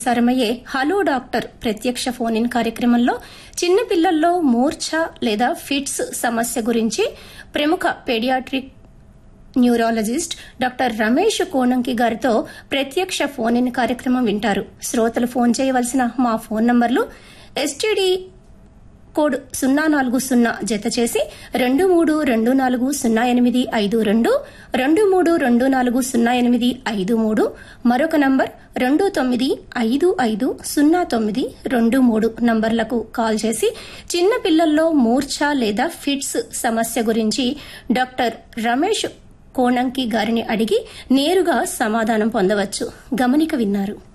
ప్రసారమయ్యే hello doctor ప్రత్యక్ష phone in కార్యక్రమంలో చిన్నపిల్లల్లో మూర్ఛ లేదా ఫిట్స్ సమస్య గురించి ప్రముఖ paediatric neurologist doctor Ramesh Konanki గారితో ప్రత్యక్ష ఫోన్ ఇన్ కార్యక్రమం వింటారు శ్రోతలు ఫోన్ చేయవలసిన మా ఫోన్ నంబర్లు ఎస్టీడీ కోడ్ సున్నా నాలుగు సున్నా జత చేసి రెండు మూడు రెండు నాలుగు సున్నా ఎనిమిది ఐదు రెండు రెండు మూడు రెండు నాలుగు సున్నా ఎనిమిది ఐదు మూడు మరొక నంబర్ రెండు తొమ్మిది ఐదు ఐదు సున్నా తొమ్మిది రెండు మూడు నంబర్లకు కాల్ చేసి చిన్న పిల్లల్లో మూర్ఛ లేదా ఫిట్స్ సమస్య గురించి డాక్టర్ రమేష్ కోణంకి గారిని అడిగి నేరుగా సమాధానం పొందవచ్చు గమనిక విన్నారు